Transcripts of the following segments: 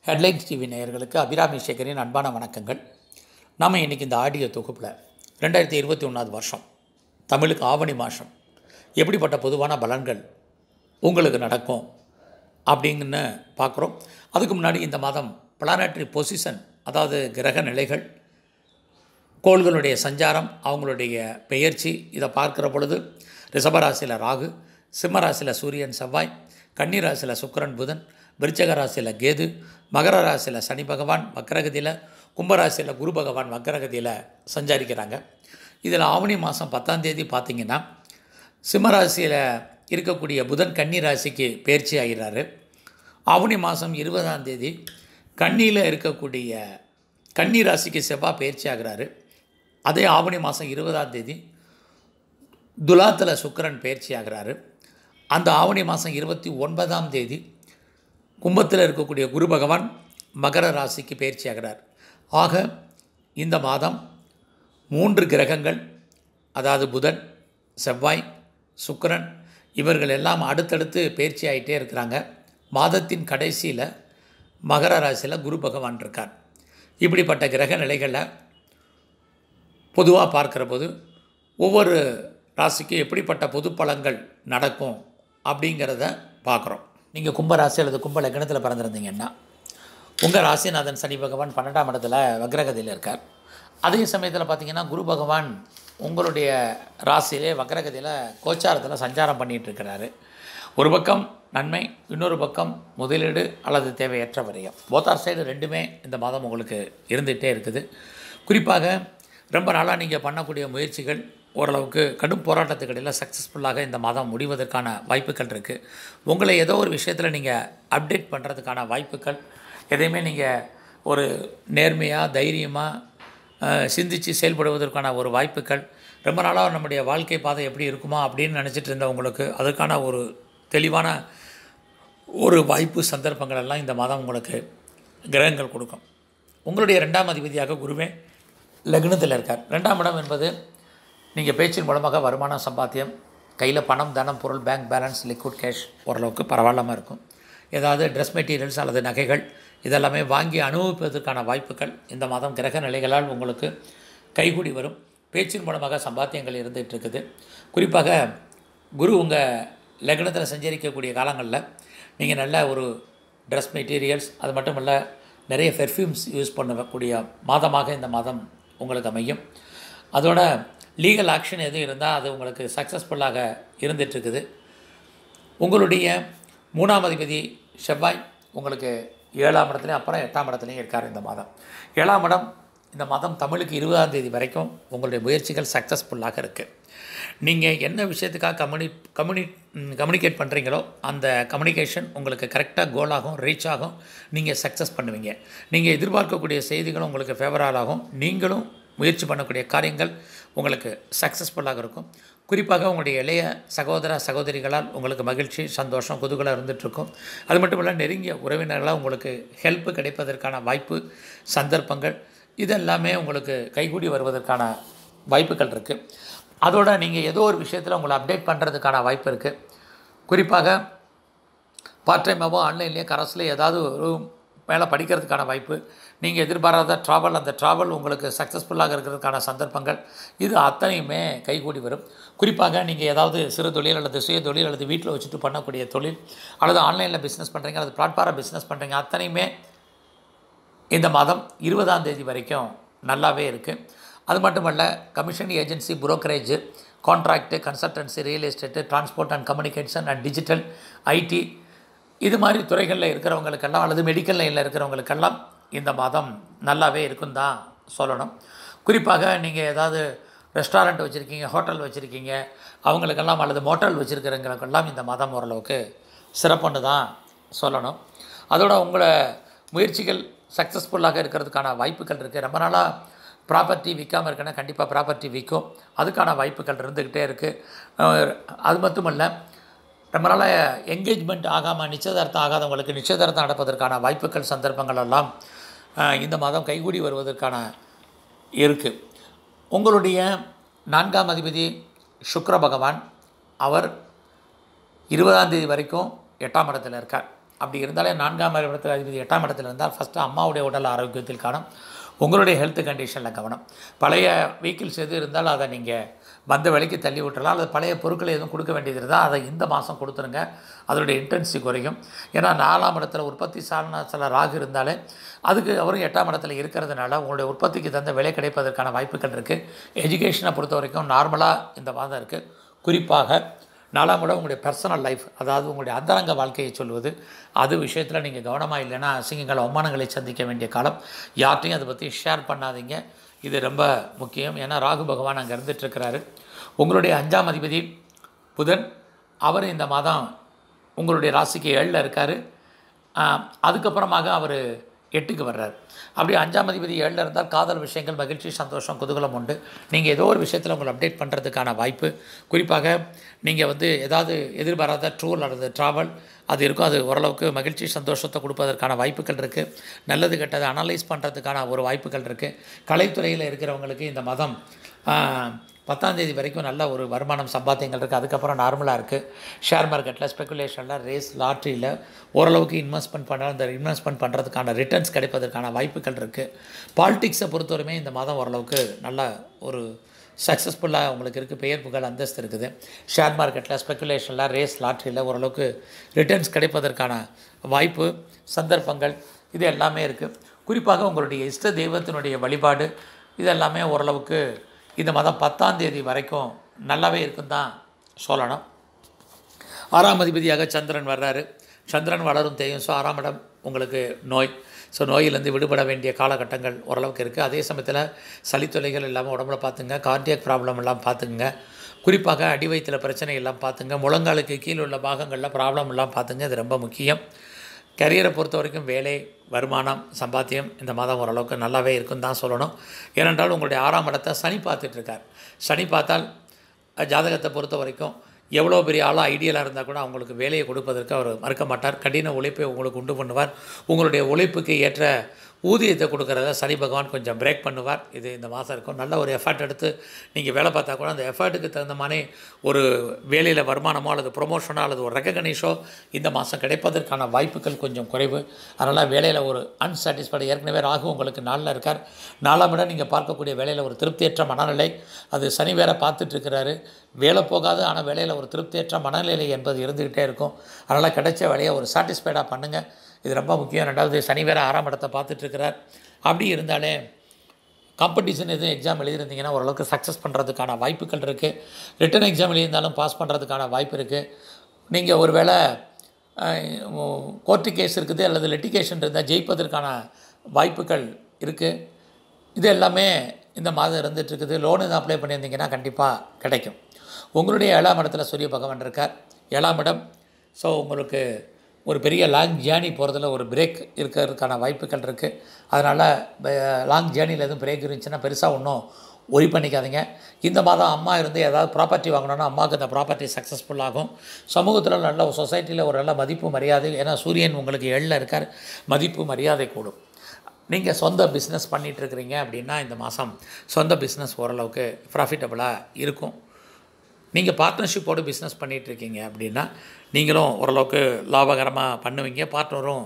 headlines TV நேயர்களுக்கு அபிராமி சேகரின் அன்பான வணக்கங்கள் நாம் இன்றைக்கி இந்த ஆடியோ தொகுப்பில் ரெண்டாயிரத்தி இருபத்தி ஒன்றாவது வருஷம் தமிழுக்கு ஆவணி மாதம் எப்படிப்பட்ட பொதுவான பலன்கள் உங்களுக்கு நடக்கும் அப்படிங்கன்னு பார்க்குறோம் அதுக்கு முன்னாடி இந்த மாதம் பிளானட்ரி பொசிஷன் அதாவது கிரக நிலைகள் கோள்களுடைய சஞ்சாரம் அவங்களுடைய பெயர்ச்சி இதை பார்க்குற பொழுது ரிஷபராசியில் ராகு சிம்மராசியில் சூரியன் செவ்வாய் கன்னிராசியில் சுக்கிரன் புதன் விருச்சக ராசியில் கேது மகர ராசியில் சனி பகவான் வக்கரகதியில் கும்பராசியில் குரு பகவான் வக்கரகதியில் சஞ்சாரிக்கிறாங்க இதில் ஆவணி மாதம் பத்தாம் தேதி பார்த்தீங்கன்னா சிம்மராசியில் இருக்கக்கூடிய புதன் கன்னி ராசிக்கு பயிற்சி ஆகிறாரு ஆவணி மாதம் இருபதாம் தேதி கன்னியில் இருக்கக்கூடிய கன்னி ராசிக்கு செவ்வாய் பயிற்சி ஆகிறாரு அதே ஆவணி மாதம் இருபதாம் தேதி துலாத்தில் சுக்கிரன் பயிற்சி ஆகிறாரு அந்த ஆவணி மாதம் இருபத்தி ஒன்பதாம் தேதி கும்பத்தில் இருக்கக்கூடிய குரு பகவான் மகர ராசிக்கு பயிற்சி ஆகிறார் ஆக இந்த மாதம் மூன்று கிரகங்கள் அதாவது புதன் செவ்வாய் சுக்கிரன் இவர்கள் எல்லாம் அடுத்தடுத்து பயிற்சி ஆகிட்டே இருக்கிறாங்க மாதத்தின் கடைசியில் மகர ராசியில் குரு பகவான் இருக்கார் இப்படிப்பட்ட கிரக நிலைகளில் பொதுவாக பார்க்குற போது ஒவ்வொரு ராசிக்கும் எப்படிப்பட்ட பொது பலன்கள் நடக்கும் அப்படிங்கிறத பார்க்குறோம் நீங்கள் கும்ப ராசி அல்லது கும்ப லக்னத்தில் பிறந்திருந்தீங்கன்னா உங்கள் ராசிநாதன் சனி பகவான் பன்னெண்டாம் இடத்துல வக்ரகதியில் இருக்கார் அதே சமயத்தில் பார்த்தீங்கன்னா குரு பகவான் உங்களுடைய ராசியிலே வக்ரகதியில் கோச்சாரத்தில் சஞ்சாரம் பண்ணிகிட்டு இருக்கிறாரு ஒரு பக்கம் நன்மை இன்னொரு பக்கம் முதலீடு அல்லது தேவையற்ற வரையும் போத்தார் சைடு ரெண்டுமே இந்த மாதம் உங்களுக்கு இருந்துகிட்டே இருக்குது குறிப்பாக ரொம்ப நாளாக நீங்கள் பண்ணக்கூடிய முயற்சிகள் ஓரளவுக்கு கடும் போராட்டத்துக்கு இடையில் சக்ஸஸ்ஃபுல்லாக இந்த மாதம் முடிவதற்கான வாய்ப்புகள் இருக்குது உங்களை ஏதோ ஒரு விஷயத்தில் நீங்கள் அப்டேட் பண்ணுறதுக்கான வாய்ப்புகள் எதையுமே நீங்கள் ஒரு நேர்மையாக தைரியமாக சிந்தித்து செயல்படுவதற்கான ஒரு வாய்ப்புகள் ரொம்ப நாளாக நம்முடைய வாழ்க்கை பாதை எப்படி இருக்குமா அப்படின்னு நினச்சிட்டு இருந்தவங்களுக்கு அதுக்கான ஒரு தெளிவான ஒரு வாய்ப்பு சந்தர்ப்பங்கள் எல்லாம் இந்த மாதம் உங்களுக்கு கிரகங்கள் கொடுக்கும் உங்களுடைய ரெண்டாம் அதிபதியாக குருவே லக்னத்தில் இருக்கார் ரெண்டாம் இடம் என்பது நீங்கள் பேச்சின் மூலமாக வருமான சம்பாத்தியம் கையில் பணம் தனம் பொருள் பேங்க் பேலன்ஸ் லிக்விட் கேஷ் ஓரளவுக்கு பரவாயில்லாமல் இருக்கும் ஏதாவது ட்ரெஸ் மெட்டீரியல்ஸ் அல்லது நகைகள் இதெல்லாமே வாங்கி அனுபவிப்பதற்கான வாய்ப்புகள் இந்த மாதம் கிரக நிலைகளால் உங்களுக்கு கைகூடி வரும் பேச்சின் மூலமாக சம்பாத்தியங்கள் இருந்துகிட்டு இருக்குது குறிப்பாக குரு உங்கள் லக்னத்தில் சஞ்சரிக்கக்கூடிய காலங்களில் நீங்கள் நல்ல ஒரு ட்ரெஸ் மெட்டீரியல்ஸ் அது மட்டும் இல்லை நிறைய பெர்ஃப்யூம்ஸ் யூஸ் பண்ணக்கூடிய மாதமாக இந்த மாதம் உங்களுக்கு அமையும் அதோட லீகல் ஆக்ஷன் எதுவும் இருந்தால் அது உங்களுக்கு சக்ஸஸ்ஃபுல்லாக இருந்துகிட்ருக்குது உங்களுடைய மூணாம் அதிபதி செவ்வாய் உங்களுக்கு ஏழாம் இடத்துலையும் அப்புறம் எட்டாம் இடத்துலையும் இருக்கார் இந்த மாதம் ஏழாம் இடம் இந்த மாதம் தமிழுக்கு இருபதாம் தேதி வரைக்கும் உங்களுடைய முயற்சிகள் சக்ஸஸ்ஃபுல்லாக இருக்குது நீங்கள் என்ன விஷயத்துக்காக கம்யூனி கம்யூனி கம்யூனிகேட் பண்ணுறீங்களோ அந்த கம்யூனிகேஷன் உங்களுக்கு கரெக்டாக கோல் ஆகும் ரீச் ஆகும் நீங்கள் சக்ஸஸ் பண்ணுவீங்க நீங்கள் எதிர்பார்க்கக்கூடிய செய்திகளும் உங்களுக்கு ஃபேவராலாகும் நீங்களும் முயற்சி பண்ணக்கூடிய காரியங்கள் உங்களுக்கு சக்ஸஸ்ஃபுல்லாக இருக்கும் குறிப்பாக உங்களுடைய இளைய சகோதர சகோதரிகளால் உங்களுக்கு மகிழ்ச்சி சந்தோஷம் குதூகலம் இருந்துகிட்ருக்கும் அது மட்டும் இல்லை நெருங்கிய உறவினர்களால் உங்களுக்கு ஹெல்ப் கிடைப்பதற்கான வாய்ப்பு சந்தர்ப்பங்கள் இதெல்லாமே உங்களுக்கு கைகூடி வருவதற்கான வாய்ப்புகள் இருக்குது அதோட நீங்கள் ஏதோ ஒரு விஷயத்தில் உங்களை அப்டேட் பண்ணுறதுக்கான வாய்ப்பு இருக்குது குறிப்பாக பார்ட் டைமாகவோ ஆன்லைன்லேயே கரஸ்லேயே ஏதாவது ஒரு மேலே படிக்கிறதுக்கான வாய்ப்பு நீங்கள் எதிர்பாராத ட்ராவல் அந்த ட்ராவல் உங்களுக்கு சக்ஸஸ்ஃபுல்லாக இருக்கிறதுக்கான சந்தர்ப்பங்கள் இது அத்தனையுமே கைகூடி வரும் குறிப்பாக நீங்கள் ஏதாவது சிறு தொழில் அல்லது சுய தொழில் அல்லது வீட்டில் வச்சுட்டு பண்ணக்கூடிய தொழில் அல்லது ஆன்லைனில் பிஸ்னஸ் பண்ணுறீங்க அல்லது பிளாட்ஃபாரம் பிஸ்னஸ் பண்ணுறீங்க அத்தனையுமே இந்த மாதம் இருபதாம் தேதி வரைக்கும் நல்லாவே இருக்குது அது மட்டுமல்ல commission agency brokerage contract consultancy real estate transport and communication and digital IT இது மாதிரி துறைகளில் இருக்கிறவங்களுக்கெல்லாம் அல்லது மெடிக்கல் லைனில் இருக்கிறவங்களுக்கெல்லாம் இந்த மாதம் நல்லாவே இருக்குன்னு தான் சொல்லணும் குறிப்பாக நீங்கள் ஏதாவது ரெஸ்டாரண்ட் வச்சுருக்கீங்க ஹோட்டல் வச்சுருக்கீங்க அவங்களுக்கெல்லாம் அல்லது மோட்டல் வச்சுருக்கிறவங்களுக்கெல்லாம் இந்த மாதம் ஓரளவுக்கு சிறப்புன்னு தான் சொல்லணும் அதோட உங்களை முயற்சிகள் சக்ஸஸ்ஃபுல்லாக இருக்கிறதுக்கான வாய்ப்புகள் இருக்குது ரொம்ப நாளாக ப்ராப்பர்ட்டி விற்காமல் இருக்குன்னா கண்டிப்பாக ப்ராப்பர்ட்டி விற்கும் அதுக்கான வாய்ப்புகள் இருந்துக்கிட்டே இருக்குது அது மட்டும் இல்லை ரொம்ப நாளாக என்கேஜ்மெண்ட் ஆகாமல் நிச்சயதார்த்தம் ஆகாதவங்களுக்கு நிச்சயதார்த்தம் நடப்பதற்கான வாய்ப்புகள் சந்தர்ப்பங்கள் எல்லாம் இந்த மாதம் கைகூடி வருவதற்கான இருக்குது உங்களுடைய நான்காம் அதிபதி சுக்ர பகவான் அவர் இருபதாம் தேதி வரைக்கும் எட்டாம் இடத்துல இருக்கார் அப்படி இருந்தாலே நான்காம் இடத்துல அதிபதி எட்டாம் இடத்துல இருந்தால் ஃபஸ்ட்டு அம்மாவுடைய உடல் ஆரோக்கியத்தில் காணும் உங்களுடைய ஹெல்த் கண்டிஷனில் கவனம் பழைய வெஹிக்கிள்ஸ் எது இருந்தாலும் அதை நீங்கள் வந்த விலைக்கு தள்ளி விட்டுறலாம் அல்லது பழைய பொருட்களை எதுவும் கொடுக்க வேண்டியது இருந்தால் அதை இந்த மாதம் கொடுத்துருங்க அதனுடைய இன்டென்சி குறையும் ஏன்னா நாலாம் இடத்துல உற்பத்தி சாரணத்தில் ராகு இருந்தாலே அதுக்கு அவரும் எட்டாம் இடத்துல இருக்கிறதுனால உங்களுடைய உற்பத்திக்கு தந்த விலை கிடைப்பதற்கான வாய்ப்புகள் இருக்குது எஜுகேஷனை பொறுத்த வரைக்கும் நார்மலாக இந்த மாதம் இருக்குது குறிப்பாக நாலாம் கூட உங்களுடைய பர்சனல் லைஃப் அதாவது உங்களுடைய அந்தரங்க வாழ்க்கையை சொல்வது அது விஷயத்தில் நீங்கள் கவனமாக இல்லைன்னா அசிங்கங்கள் அவமானங்களை சந்திக்க வேண்டிய காலம் யார்ட்டையும் அதை பற்றி ஷேர் பண்ணாதீங்க இது ரொம்ப முக்கியம் ஏன்னா ராகு பகவான் அங்கே இருந்துகிட்ருக்கிறாரு உங்களுடைய அஞ்சாம் அதிபதி புதன் அவர் இந்த மாதம் உங்களுடைய ராசிக்கு ஏழில் இருக்கார் அதுக்கப்புறமாக அவர் எட்டுக்கு வர்றார் அப்படி அஞ்சாம் அதிபதி ஏழில் இருந்தால் காதல் விஷயங்கள் மகிழ்ச்சி சந்தோஷம் குதூகலம் உண்டு நீங்கள் ஏதோ ஒரு விஷயத்தில் உங்களை அப்டேட் பண்ணுறதுக்கான வாய்ப்பு குறிப்பாக நீங்கள் வந்து ஏதாவது எதிர்பாராத டூர் அல்லது ட்ராவல் அது இருக்கும் அது ஓரளவுக்கு மகிழ்ச்சி சந்தோஷத்தை கொடுப்பதற்கான வாய்ப்புகள் இருக்குது நல்லது கெட்டதை அனலைஸ் பண்ணுறதுக்கான ஒரு வாய்ப்புகள் இருக்குது கலைத்துறையில் இருக்கிறவங்களுக்கு இந்த மதம் பத்தாம் தேதி வரைக்கும் நல்ல ஒரு வருமானம் சம்பாத்தியங்கள் இருக்குது அதுக்கப்புறம் நார்மலாக இருக்குது ஷேர் மார்க்கெட்டில் ஸ்பெகுலேஷனில் ரேஸ் லாட்ரியில் ஓரளவுக்கு இன்வெஸ்ட்மெண்ட் பண்ண அந்த இன்வெஸ்ட்மெண்ட் பண்ணுறதுக்கான ரிட்டர்ன்ஸ் கிடைப்பதற்கான வாய்ப்புகள் இருக்குது பாலிடிக்ஸை பொறுத்தவரைமே இந்த மாதம் ஓரளவுக்கு நல்ல ஒரு சக்ஸஸ்ஃபுல்லாக உங்களுக்கு இருக்குது பெயர் புகழ் அந்தஸ்து இருக்குது ஷேர் மார்க்கெட்டில் ஸ்பெகுலேஷனில் ரேஸ் லாட்ரியில் ஓரளவுக்கு ரிட்டர்ன்ஸ் கிடைப்பதற்கான வாய்ப்பு சந்தர்ப்பங்கள் இது எல்லாமே இருக்குது குறிப்பாக உங்களுடைய இஷ்ட தெய்வத்தினுடைய வழிபாடு இது எல்லாமே ஓரளவுக்கு இந்த மாதம் பத்தாம் தேதி வரைக்கும் நல்லாவே இருக்குன்னு தான் சொல்லணும் ஆறாம் அதிபதியாக சந்திரன் வர்றாரு சந்திரன் வளரும் தேயும் ஸோ ஆறாம் இடம் உங்களுக்கு நோய் ஸோ நோயிலேருந்து விடுபட வேண்டிய காலகட்டங்கள் ஓரளவுக்கு இருக்குது அதே சமயத்தில் சளித்தொலைகள் இல்லாமல் உடம்புல பார்த்துங்க கார்டியாக் ப்ராப்ளம் எல்லாம் பார்த்துங்க குறிப்பாக அடி வயிற்றில் பிரச்சனை எல்லாம் பார்த்துங்க முழங்காலுக்கு கீழே உள்ள பாகங்களில் ப்ராப்ளம் எல்லாம் பார்த்துங்க இது ரொம்ப முக்கியம் கரியரை பொறுத்த வரைக்கும் வேலை வருமானம் சம்பாத்தியம் இந்த மாதம் ஓரளவுக்கு நல்லாவே இருக்குன்னு தான் சொல்லணும் ஏனென்றால் உங்களுடைய ஆறாம் இடத்தை சனி பார்த்துட்ருக்கார் சனி பார்த்தால் ஜாதகத்தை பொறுத்த வரைக்கும் எவ்வளோ பெரிய ஆளாக ஐடியலாக இருந்தால் கூட அவங்களுக்கு வேலையை கொடுப்பதற்கு அவர் மறுக்க மாட்டார் கடின உழைப்பை உங்களுக்கு உண்டு பண்ணுவார் உங்களுடைய உழைப்புக்கு ஏற்ற ஊதியத்தை கொடுக்குறத சனி பகவான் கொஞ்சம் பிரேக் பண்ணுவார் இது இந்த மாதம் இருக்கும் நல்ல ஒரு எஃபர்ட் எடுத்து நீங்கள் வேலை பார்த்தா கூட அந்த எஃபர்ட்டுக்கு தகுந்த மாதிரி ஒரு வேலையில் வருமானமோ அல்லது ப்ரொமோஷனோ அல்லது ஒரு ரெக்கக்னிஷோ இந்த மாதம் கிடைப்பதற்கான வாய்ப்புகள் கொஞ்சம் குறைவு அதனால் வேலையில் ஒரு அன்சாட்டிஸ்ஃபைடு ஏற்கனவே ராகு உங்களுக்கு நாளில் இருக்கார் நாலாம் விட நீங்கள் பார்க்கக்கூடிய வேலையில் ஒரு திருப்தியற்ற மனநிலை அது சனி வேற பார்த்துட்ருக்கிறாரு வேலை போகாது ஆனால் வேலையில் ஒரு திருப்தியற்ற மனநிலை என்பது இருந்துக்கிட்டே இருக்கும் அதனால் கிடைச்ச வேலையை ஒரு சாட்டிஸ்ஃபைடாக பண்ணுங்கள் இது ரொம்ப முக்கியம் ரெண்டாவது சனி வேறு ஆறாம் இடத்தை பார்த்துட்ருக்கிறார் அப்படி இருந்தாலே காம்படிஷன் எதுவும் எக்ஸாம் எழுதியிருந்தீங்கன்னா ஓரளவுக்கு சக்ஸஸ் பண்ணுறதுக்கான வாய்ப்புகள் இருக்குது ரிட்டன் எக்ஸாம் எழுதியிருந்தாலும் பாஸ் பண்ணுறதுக்கான வாய்ப்பு இருக்குது நீங்கள் ஒரு வேளை கோர்ட்டு கேஸ் இருக்குது அல்லது லெட்டிகேஷன் இருந்தால் ஜெயிப்பதற்கான வாய்ப்புகள் இருக்குது இது எல்லாமே இந்த மாதம் இருந்துகிட்ருக்குது லோன் எதுவும் அப்ளை பண்ணியிருந்தீங்கன்னா கண்டிப்பாக கிடைக்கும் உங்களுடைய ஏழாம் இடத்துல சூரிய பகவான் இருக்கார் ஏழாம் இடம் ஸோ உங்களுக்கு ஒரு பெரிய லாங் ஜேர்னி போகிறதுல ஒரு பிரேக் இருக்கிறதுக்கான வாய்ப்புகள் இருக்குது அதனால் லாங் ஜேர்னியில் எதுவும் பிரேக் இருந்துச்சுன்னா பெருசாக ஒன்றும் ஒரி பண்ணிக்காதீங்க இந்த மாதம் அம்மா இருந்து ஏதாவது ப்ராப்பர்ட்டி வாங்கினோன்னா அம்மாவுக்கு அந்த ப்ராப்பர்ட்டி சக்ஸஸ்ஃபுல் ஆகும் சமூகத்தில் நல்ல சொசைட்டியில் ஒரு நல்ல மதிப்பு மரியாதை ஏன்னா சூரியன் உங்களுக்கு எழில் இருக்கார் மதிப்பு மரியாதை கூடும் நீங்கள் சொந்த பிஸ்னஸ் பண்ணிகிட்ருக்கிறீங்க அப்படின்னா இந்த மாதம் சொந்த பிஸ்னஸ் ஓரளவுக்கு ப்ராஃபிட்டபுளாக இருக்கும் நீங்கள் பார்ட்னர்ஷிப்போடு பிஸ்னஸ் பண்ணிகிட்ருக்கீங்க அப்படின்னா நீங்களும் ஓரளவுக்கு லாபகரமாக பண்ணுவீங்க பார்ட்னரும்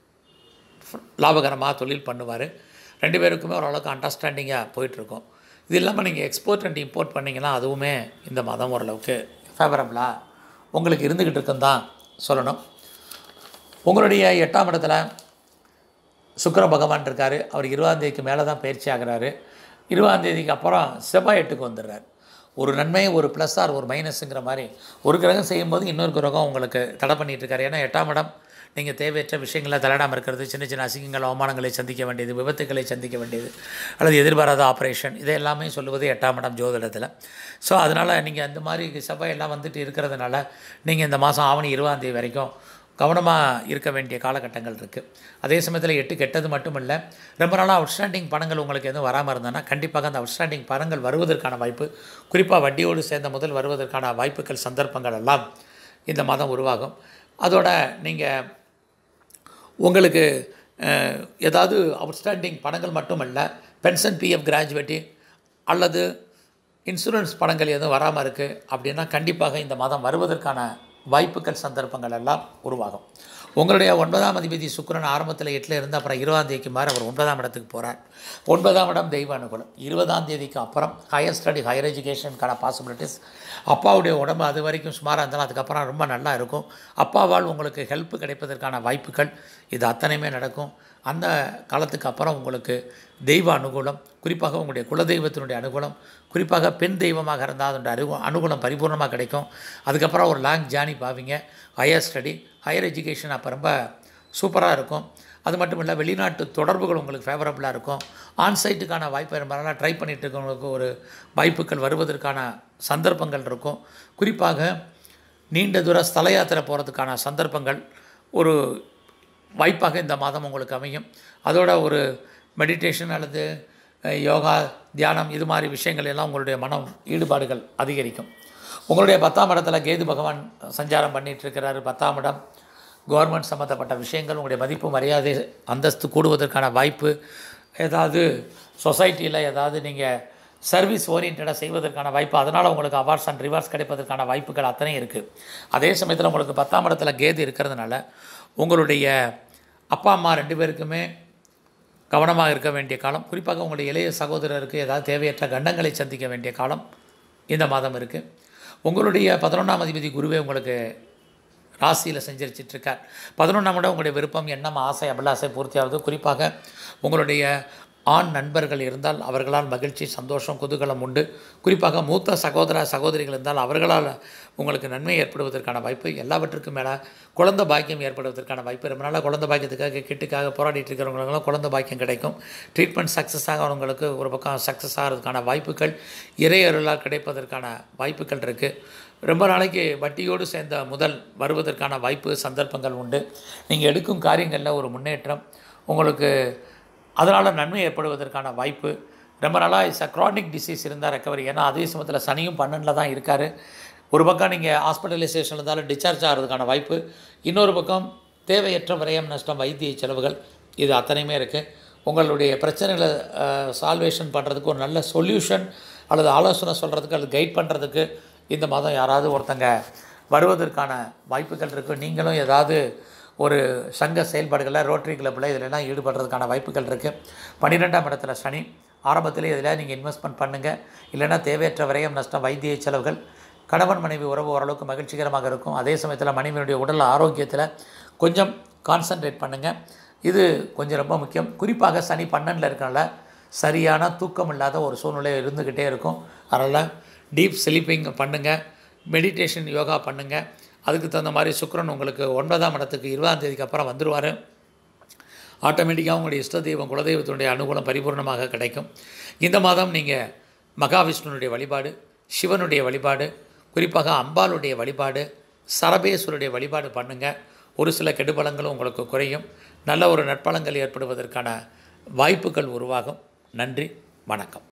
லாபகரமாக தொழில் பண்ணுவார் ரெண்டு பேருக்குமே ஓரளவுக்கு அண்டர்ஸ்டாண்டிங்காக போயிட்டுருக்கோம் இது இல்லாமல் நீங்கள் எக்ஸ்போர்ட் அண்ட் இம்போர்ட் பண்ணிங்கன்னா அதுவுமே இந்த மாதம் ஓரளவுக்கு ஃபேவரபுளாக உங்களுக்கு இருந்துக்கிட்டு இருக்குன்னு தான் சொல்லணும் உங்களுடைய எட்டாம் இடத்துல சுக்கர பகவான் இருக்கார் அவர் இருபதாம் தேதிக்கு மேலே தான் பயிற்சி ஆகிறாரு இருபதாம் தேதிக்கு அப்புறம் செவ்வாய் எட்டுக்கு வந்துடுறார் ஒரு நன்மை ஒரு ப்ளஸ் ஆர் ஒரு மைனஸுங்கிற மாதிரி ஒரு கிரகம் செய்யும்போது இன்னொரு கிரகம் உங்களுக்கு தடை பண்ணிகிட்டு இருக்காரு ஏன்னா எட்டாம் இடம் நீங்கள் தேவையற்ற விஷயங்களில் தலையிடாமல் இருக்கிறது சின்ன சின்ன அசிங்கங்கள் அவமானங்களை சந்திக்க வேண்டியது விபத்துக்களை சந்திக்க வேண்டியது அல்லது எதிர்பாராத ஆப்ரேஷன் இதை எல்லாமே சொல்லுவது எட்டாம் இடம் ஜோதிடத்தில் ஸோ அதனால் நீங்கள் அந்த மாதிரி செவ்வாய் எல்லாம் வந்துட்டு இருக்கிறதுனால நீங்கள் இந்த மாதம் ஆவணி இருபதாம் தேதி வரைக்கும் கவனமாக இருக்க வேண்டிய காலகட்டங்கள் இருக்குது அதே சமயத்தில் எட்டு கெட்டது மட்டும் இல்லை ரொம்ப நாளாக அவுட்ஸ்டாண்டிங் பணங்கள் உங்களுக்கு எதுவும் வராமல் இருந்ததுன்னா கண்டிப்பாக அந்த அவுட்ஸ்டாண்டிங் பணங்கள் வருவதற்கான வாய்ப்பு குறிப்பாக வட்டியோடு சேர்ந்த முதல் வருவதற்கான வாய்ப்புகள் சந்தர்ப்பங்கள் எல்லாம் இந்த மாதம் உருவாகும் அதோட நீங்கள் உங்களுக்கு அஹ், ஏதாவது அவுட்ஸ்டாண்டிங் பணங்கள் மட்டுமல்ல பென்ஷன் பிஎஃப் கிராஜுவேட்டி அல்லது இன்சூரன்ஸ் பணங்கள் எதுவும் வராமல் இருக்குது அப்படின்னா கண்டிப்பாக இந்த மாதம் வருவதற்கான வாய்ப்புகள் சந்தர்ப்பங்கள் எல்லாம் உருவாகும் உங்களுடைய ஒன்பதாம் அதிபதி சுக்கிரன் ஆரம்பத்தில் எட்டில் இருந்து அப்புறம் இருபதாம் தேதிக்கு மாறி அவர் ஒன்பதாம் இடத்துக்கு போகிறார் ஒன்பதாம் இடம் தெய்வ அனுகூலம் இருபதாம் தேதிக்கு அப்புறம் ஹையர் ஸ்டடி ஹையர் எஜுகேஷனுக்கான பாசிபிலிட்டிஸ் அப்பாவுடைய உடம்பு அது வரைக்கும் சுமாராக இருந்தாலும் அதுக்கப்புறம் ரொம்ப நல்லா இருக்கும் அப்பாவால் உங்களுக்கு ஹெல்ப் கிடைப்பதற்கான வாய்ப்புகள் இது அத்தனையுமே நடக்கும் அந்த காலத்துக்கு அப்புறம் உங்களுக்கு தெய்வ அனுகூலம் குறிப்பாக உங்களுடைய குலதெய்வத்தினுடைய அனுகூலம் குறிப்பாக பெண் தெய்வமாக இருந்தால் அதனுடைய அனுகு அனுகூலம் பரிபூர்ணமாக கிடைக்கும் அதுக்கப்புறம் ஒரு லாங் ஜேர்னி பாவீங்க ஹையர் ஸ்டடி ஹையர் எஜுகேஷன் அப்போ ரொம்ப சூப்பராக இருக்கும் அது மட்டும் இல்லை வெளிநாட்டு தொடர்புகள் உங்களுக்கு ஃபேவரபுளாக இருக்கும் ஆன்சைட்டுக்கான வாய்ப்பை ரொம்ப நாளாக ட்ரை பண்ணிட்டு இருக்கவங்களுக்கு ஒரு வாய்ப்புகள் வருவதற்கான சந்தர்ப்பங்கள் இருக்கும் குறிப்பாக நீண்ட தூர ஸ்தல யாத்திரை போகிறதுக்கான சந்தர்ப்பங்கள் ஒரு வாய்ப்பாக இந்த மாதம் உங்களுக்கு அமையும் அதோட ஒரு மெடிடேஷன் அல்லது அஹ், யோகா தியானம் இது மாதிரி விஷயங்கள் எல்லாம் உங்களுடைய மனம் ஈடுபாடுகள் அதிகரிக்கும் உங்களுடைய பத்தாம் இடத்துல கேது பகவான் சஞ்சாரம் பண்ணிட்டு இருக்கிறாரு பத்தாம் இடம் கவர்மெண்ட் சம்மந்தப்பட்ட விஷயங்கள் உங்களுடைய மதிப்பு மரியாதை அந்தஸ்து கூடுவதற்கான வாய்ப்பு ஏதாவது சொசைட்டியில் ஏதாவது நீங்கள் சர்வீஸ் ஓரியன்டாக செய்வதற்கான வாய்ப்பு அதனால் உங்களுக்கு அவார்ட்ஸ் அண்ட் ரிவார்ட்ஸ் கிடைப்பதற்கான வாய்ப்புகள் அத்தனையும் இருக்குது அதே சமயத்தில் உங்களுக்கு பத்தாம் இடத்துல கேது இருக்கிறதுனால உங்களுடைய அப்பா அம்மா ரெண்டு பேருக்குமே கவனமாக இருக்க வேண்டிய காலம் குறிப்பாக உங்களுடைய இளைய சகோதரருக்கு ஏதாவது தேவையற்ற கண்டங்களை சந்திக்க வேண்டிய காலம் இந்த மாதம் இருக்குது உங்களுடைய பதினொன்றாம் அதிபதி குருவே உங்களுக்கு ராசியில் செஞ்சரிச்சிட்ருக்கார் பதினொன்றாம் இடம் உங்களுடைய விருப்பம் எண்ணம் ஆசை அபிலாசை பூர்த்தியாவது குறிப்பாக உங்களுடைய ஆண் நண்பர்கள் இருந்தால் அவர்களால் மகிழ்ச்சி சந்தோஷம் குதூகலம் உண்டு குறிப்பாக மூத்த சகோதர சகோதரிகள் இருந்தால் அவர்களால் உங்களுக்கு நன்மை ஏற்படுவதற்கான வாய்ப்பு எல்லாவற்றுக்கும் மேலே குழந்தை பாக்கியம் ஏற்படுவதற்கான வாய்ப்பு ரொம்ப நாளாக குழந்தை பாக்கியத்துக்காக கிட்டுக்காக போராடிட்டு இருக்கிறவங்களுக்கெல்லாம் குழந்தை பாக்கியம் கிடைக்கும் ட்ரீட்மெண்ட் சக்ஸஸ் ஆகிறவங்களுக்கு ஒரு பக்கம் சக்ஸஸ் ஆகிறதுக்கான வாய்ப்புகள் இறையருளால் கிடைப்பதற்கான வாய்ப்புகள் இருக்குது ரொம்ப நாளைக்கு வட்டியோடு சேர்ந்த முதல் வருவதற்கான வாய்ப்பு சந்தர்ப்பங்கள் உண்டு நீங்கள் எடுக்கும் காரியங்களில் ஒரு முன்னேற்றம் உங்களுக்கு அதனால் நன்மை ஏற்படுவதற்கான வாய்ப்பு ரொம்ப நாளாக இஸ் அ க்ரானிக் டிசீஸ் இருந்தால் ரெக்கவரி ஏன்னா அதே சமயத்தில் சனியும் பன்னெண்டில் தான் இருக்கார் ஒரு பக்கம் நீங்கள் ஹாஸ்பிட்டலைசேஷன் இருந்தாலும் டிஸ்சார்ஜ் ஆகிறதுக்கான வாய்ப்பு இன்னொரு பக்கம் தேவையற்ற விரயம் நஷ்டம் வைத்திய செலவுகள் இது அத்தனையுமே இருக்குது உங்களுடைய பிரச்சனைகளை சால்வேஷன் பண்ணுறதுக்கு ஒரு நல்ல சொல்யூஷன் அல்லது ஆலோசனை சொல்கிறதுக்கு அல்லது கைட் பண்ணுறதுக்கு இந்த மாதம் யாராவது ஒருத்தங்க வருவதற்கான வாய்ப்புகள் இருக்குது நீங்களும் ஏதாவது ஒரு சங்க செயல்பாடுகளில் ரோட்டரி கிளப்பில் இதிலெல்லாம் ஈடுபடுறதுக்கான வாய்ப்புகள் இருக்குது பன்னிரெண்டாம் இடத்துல சனி ஆரம்பத்தில் இதில் நீங்கள் இன்வெஸ்ட்மெண்ட் பண்ணுங்கள் இல்லைன்னா தேவையற்ற விரயம் நஷ்டம் வைத்திய செலவுகள் கணவன் மனைவி உறவு ஓரளவுக்கு மகிழ்ச்சிகரமாக இருக்கும் அதே சமயத்தில் மனைவியுடைய உடல் ஆரோக்கியத்தில் கொஞ்சம் கான்சன்ட்ரேட் பண்ணுங்கள் இது கொஞ்சம் ரொம்ப முக்கியம் குறிப்பாக சனி பன்னெண்டில் இருக்கனால சரியான தூக்கம் இல்லாத ஒரு சூழ்நிலை இருந்துக்கிட்டே இருக்கும் அதனால் டீப் ஸ்லீப்பிங் பண்ணுங்கள் மெடிடேஷன் யோகா பண்ணுங்கள் அதுக்கு தகுந்த மாதிரி சுக்கிரன் உங்களுக்கு ஒன்பதாம் இடத்துக்கு இருபதாம் தேதிக்கு அப்புறம் வந்துடுவார் ஆட்டோமேட்டிக்காக உங்களுடைய இஷ்ட தெய்வம் குலதெய்வத்தினுடைய அனுகூலம் பரிபூர்ணமாக கிடைக்கும் இந்த மாதம் நீங்கள் மகாவிஷ்ணுனுடைய வழிபாடு சிவனுடைய வழிபாடு குறிப்பாக அம்பாளுடைய வழிபாடு சரபேஸ்வருடைய வழிபாடு பண்ணுங்கள் ஒரு சில கெடுபலங்களும் உங்களுக்கு குறையும் நல்ல ஒரு நற்பலங்கள் ஏற்படுவதற்கான வாய்ப்புகள் உருவாகும் நன்றி வணக்கம்